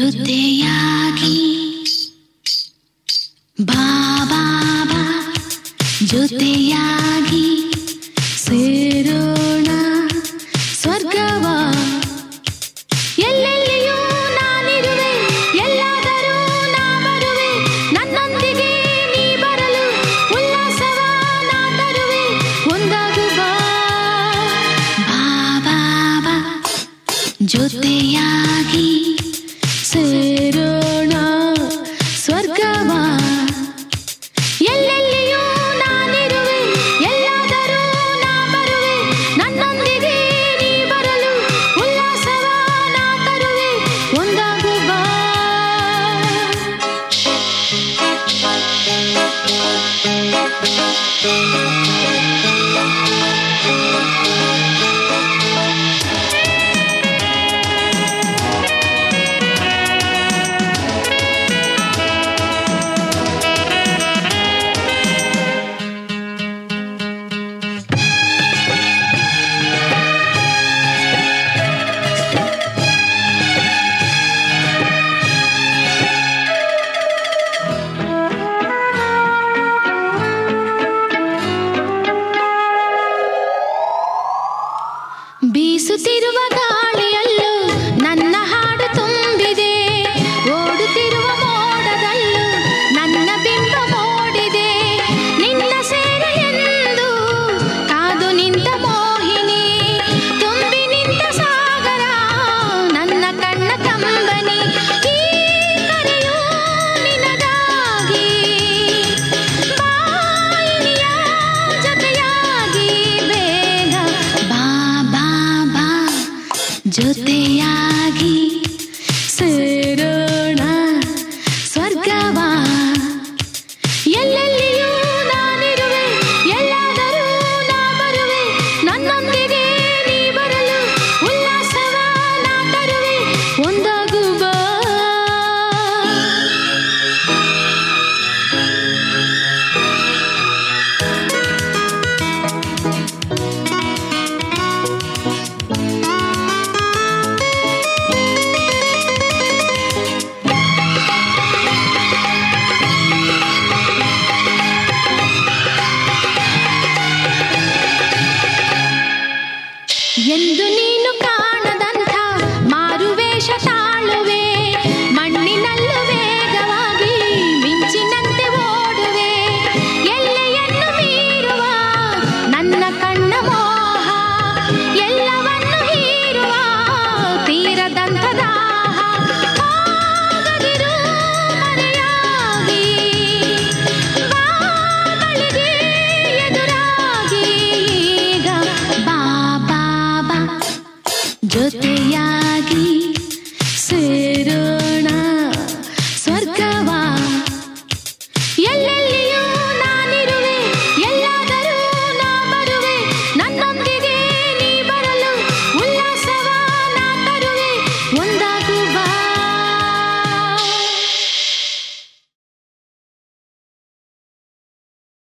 ಜೊತೆಯಾಗಿ ಬಾ ಬಾ ಬಾ ಜೊತೆಯಾಗಿ ಸೇರೋಣ ಸ್ವರ್ಗವ ಎಲ್ಲೆಲ್ಲಿಯೂ ನಾನಿರುವೆ ಎಲ್ಲಾದರೂ ನಾ ಬರುವೆ ನನ್ನೊಂದಿಗೆ ನೀ ಬರಲು ಉಲ್ಲಾಸವ ನಾ ತರುವೆ ಒಂದಾಗು ಬಾ ಬಾ ಬಾ ಬಾ ಜೊತೆಯಾಗಿ ಸೇರೋಣ ಸ್ವರ್ಗವ ಎಲ್ಲೆಲ್ಲಿಯೂ ನಾನಿರುವೆ ಎಲ್ಲಾದರೂ ನಾ ಬರುವೆ ನನ್ನೊಂದಿಗೆ ನೀ ಬರಲು ಉಲ್ಲಾಸವ ನಾ ತರುವೆ ಒಂದಾಗು ಬಾ ಬೀಸುತ್ತಿರುವ ಗಾಳಿಯಲ್ಲೂ ನನ್ನ ಹಾಡು ತುಂಬಿದೆ ಓಡುತ್ತಿರುವ ಮೋಡದಲ್ಲೂ ನನ್ನ ಬಿಂಬ ಮೂಡಿದೆ ನಿನ್ನ ಸೇರೆ ಎಂದು ಕಾದು ನಿಂತ ಮೋಹಿನಿ ತುಂಬಿ ನಿಂತ ಸಾಗರ ನನ್ನ ಕಣ್ಣ ಕಂಬನಿ ಈ ಕರೆಯೂ ನಿನಗಾಗಿ ಬಾಯಿಯ ಜೊತೆಯಾಗಿ ಬೇಗ ಬಾ ಬಾ ಬಾ ಜೊತೆ